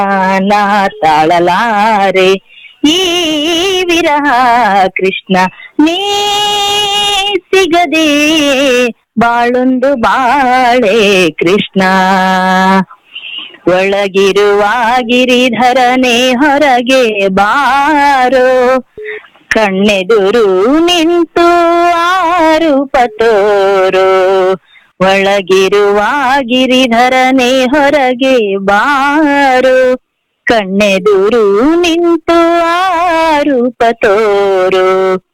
ನಾ ತಾಳಲಾರೆ ಈ ವಿರಹ ಕೃಷ್ಣ ನೀ ಸಿಗದೆ ಬಾಳೊಂದು ಬಾಳೆ ಕೃಷ್ಣ ಒಳಗಿರುವ ಗಿರಿಧರನೆ ಹೊರಗೆ ಬಾರೋ ಕಣ್ಣೆದುರು ನಿಂತು ಆರು ಪತೋರು ಒಳಗಿರುವ ಗಿರಿಧರನೆ ಹೊರಗೆ ಬಾರು ಕಣ್ಣೆದುರು ನಿಂತು ಆರು ಪತೋರು